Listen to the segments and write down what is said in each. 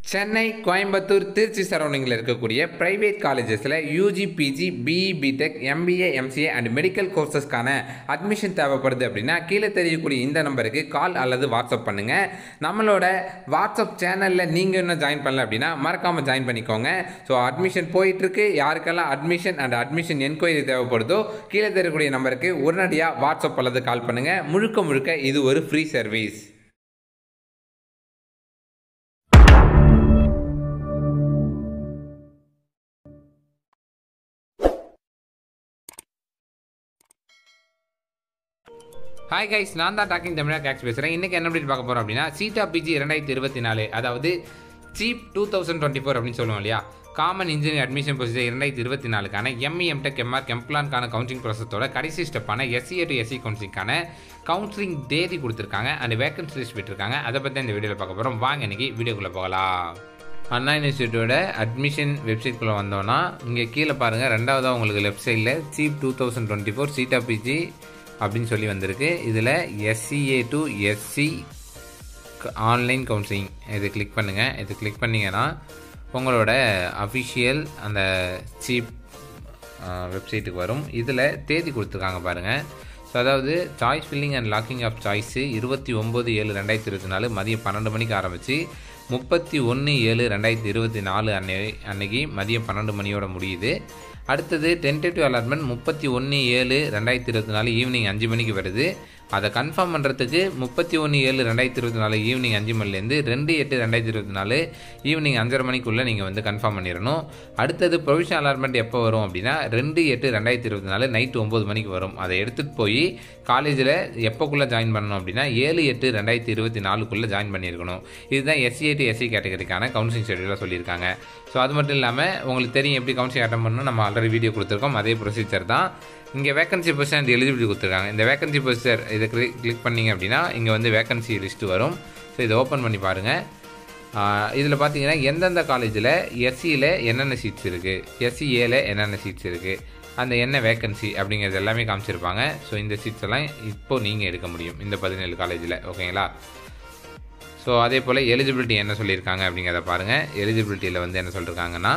சென்னை கோயம்புத்தூர் திருச்சி சரௌண்டிங்கில் இருக்கக்கூடிய ப்ரைவேட் காலேஜஸில் UG PG BE BTech MBA MCA and medical கோர்சஸ்க்கான அட்மிஷன் தேவைப்படுது அப்படின்னா கீழே தெரியக்கூடிய இந்த நம்பருக்கு கால் அல்லது வாட்ஸ்அப் பண்ணுங்கள் நம்மளோட வாட்ஸ்அப் சேனலில் நீங்கள் இன்னும் ஜாயின் பண்ணல அப்படின்னா மறக்காமல் ஜாயின் பண்ணிக்கோங்க ஸோ அட்மிஷன் போயிட்டுருக்கு யாருக்கெல்லாம் அட்மிஷன் அண்ட் அட்மிஷன் என்கொயரி தேவைப்படுதோ கீழே தெரியக்கூடிய நம்பருக்கு உடனடியாக வாட்ஸ்அப் அல்லது கால் பண்ணுங்கள் முழுக்க முழுக்க இது ஒரு ஃப்ரீ சர்வீஸ் ஹாய் கைஸ் நான் தான் டாக்கிங் தமிழா கேக்ஸ் பேசுகிறேன் இன்றைக்கி என்ன அப்படி பார்க்க போகிறோம் அப்படின்னா சீட்டா பிஜி ரெண்டாயிரத்தி இருபத்தி நாலு அதாவது சீப் டூ தௌசண்ட் டுவெண்ட்டி ஃபோர் அப்படின்னு சொல்லுவோம் இல்லையா காமன் இன்ஜினியர் அட்மிஷன் ப்ரொசீஜர் இரண்டாயிரத்தி இருபத்தி நாலுக்கான எம்இ எம்டெக் எம்ஆர் கெம்ப்ளான்கான கவுன்சிலிங் ப்ராசஸோட கடைசி ஸ்டெப்பான எஸ்சிஏ டு எஸ்சி கவுன்சிலிங்கான கவுன்சிலிங் தேதி கொடுத்துருக்காங்க அந்த வேகன்சி லிஸ்ட் விட்டுருக்காங்க அதை பற்றி இந்த வீடியோவில் பார்க்க போகிறோம் வாங்க இன்னைக்கு வீடியோக்குள்ளே போகலாம் அண்ணா யூனிவர்சிட்டியோட அட்மிஷன் வெப்சைட்குள்ளே வந்தோன்னா இங்கே கீழே பாருங்கள் ரெண்டாவதாக உங்களுக்கு லெஃப்ட் சைடில் சீப் டூ தௌசண்ட் டுவெண்ட்டி ஃபோர் சீட்டா பிஜி அப்படின்னு சொல்லி வந்திருக்கு இதில் SCA to SC online counselling இது கிளிக் பண்ணுங்கள் இது கிளிக் பண்ணிங்கன்னா உங்களோட அஃபிஷியல் அந்த சீப் வெப்சைட்டுக்கு வரும் இதில் தேதி கொடுத்துருக்காங்க பாருங்கள் ஸோ அதாவது choice filling and locking of choice இருபத்தி ஒம்பது ஏழு ரெண்டாயிரத்தி இருபத்தி நாலு மதியம் பன்னெண்டு மணிக்கு ஆரம்பித்து முப்பத்தி ஒன்று ஏழு ரெண்டாயிரத்தி இருபத்தி நாலு அன்னை அன்னைக்கு மதியம் பன்னெண்டு மணியோட முடியுது அடுத்தது டென்டேட்டிவ் அலாட்மெண்ட் முப்பத்தி ஒன்று ஏழு ரெண்டாயிரத்தி இருபத்தி நாலு ஈவினிங் அஞ்சு மணிக்கு வருது அதை கன்ஃபார்ம் பண்ணுறதுக்கு முப்பத்தி ஒன்று ஏழு ரெண்டாயிரத்தி இருபத்தி நாலு ஈவினிங் அஞ்சு மணிலேருந்து ரெண்டு எட்டு ரெண்டாயிரத்தி இருபத்தி நாலு ஈவினிங் அஞ்சரை மணிக்குள்ளே நீங்கள் வந்து கன்ஃபார்ம் பண்ணிடணும் அடுத்தது ப்ரொவிஷனல் அலாட்மெண்ட் எப்போ வரும் அப்படின்னா ரெண்டு எட்டு ரெண்டாயிரத்தி இருபத்தி நாலு நைட்டு ஒம்பது மணிக்கு வரும் அதை எடுத்துகிட்டு போய் காலேஜில் எப்போக்குள்ளே ஜாயின் பண்ணணும் அப்படின்னா ஏழு எட்டு ரெண்டாயிரத்தி இருபத்தி நாலுக்குள்ளே ஜாயின் பண்ணியிருக்கணும் இதுதான் எஸ்சி டு எஸ்சி கேட்டகரிக்கான கவுன்சிலிங் ஷெடியூலாக சொல்லியிருக்காங்க ஸோ அது மட்டும் இல்லாமல் உங்களுக்கு தெரியும் எப்படி கவுன்சிலிங் அட்டன் பண்ணணும் நம்ம ஆல்ரெடி வீடியோ கொடுத்துருக்கோம் அதே ப்ரொசீஜர் தான் இங்கே வேகன்சி பொசிஷன் அண்ட் எலிஜிபிலிட்டி கொடுத்துருக்காங்க இந்த வேகன்சி பொசிஷர் இதை கிளிக் பண்ணிங்க அப்படின்னா இங்கே வந்து வேகன்சி லிஸ்ட்டு வரும் ஸோ இதை ஓப்பன் பண்ணி பாருங்கள் இதில் பார்த்தீங்கன்னா எந்தெந்த காலேஜில் எஸ்சியில் என்னென்ன சீட்ஸ் இருக்குது எஸ்சிஏல என்னென்ன சீட்ஸ் இருக்குது அந்த என்ன வேக்கன்சி அப்படிங்கிறது எல்லாமே காமிச்சிருப்பாங்க ஸோ இந்த சீட்ஸ் எல்லாம் இப்போது நீங்கள் எடுக்க முடியும் இந்த பதினேழு காலேஜில் ஓகேங்களா ஸோ அதே போல் எலிஜிபிலிட்டி என்ன சொல்லியிருக்காங்க அப்படிங்கிறத பாருங்கள் எலிஜிபிலிட்டியில் வந்து என்ன சொல்லியிருக்காங்கன்னா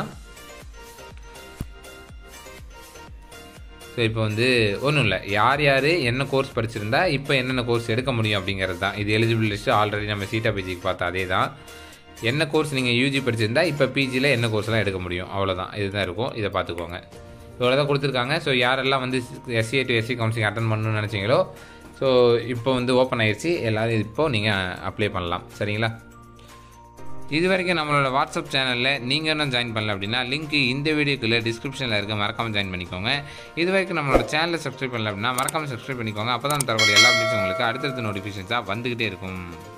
ஸோ இப்போ வந்து ஒன்றும் இல்லை யார் யார் என்ன கோர்ஸ் படிச்சிருந்தா இப்போ என்னென்ன கோர்ஸ் எடுக்க முடியும் அப்படிங்கிறது தான் இது எலிஜிபிள் லிஸ்ட்டு ஆல்ரெடி நம்ம சீட்டா பிஜிக்கு பார்த்தா அதே தான் என்ன கோர்ஸ் நீங்கள் யூஜி படிச்சிருந்தா இப்போ பிஜியில் என்ன கோர்ஸ்லாம் எடுக்க முடியும் அவ்வளோதான் இதுதான் இருக்கும் இதை பார்த்துக்கோங்க இவ்வளோ தான் கொடுத்துருக்காங்க ஸோ யாரெல்லாம் வந்து SCA to SC counselling attend பண்ணணும்னு நினச்சிங்களோ ஸோ இப்போ வந்து ஓப்பன் ஆயிடுச்சு எல்லோரும் இப்போ நீங்கள் அப்ளை பண்ணலாம் சரிங்களா இது வரைக்கும் நம்மளோட வாட்ஸ்அப் சேனலில் நீங்கள் இன்னும் ஜாயின் பண்ணல அப்படின்னா லிங்க் இந்த வீடியோக்குள்ளே டிஸ்கிரிப்ஷனில் இருக்க மறக்காமல் ஜாயின் பண்ணிக்கோங்க இது வரைக்கும் நம்மளோட சேனலை சப்ஸ்கிரைப் பண்ணல அப்படின்னா மறக்காமல் சப்ஸ்கிரைப் பண்ணிக்கோங்க அப்போ தான் தரக்கூடிய எல்லா அப்டேட்ஸும் உங்களுக்கு அடுத்தடுத்த நோட்டிஃபிகேஷன்ஸாக வந்துக்கிட்டே இருக்கும்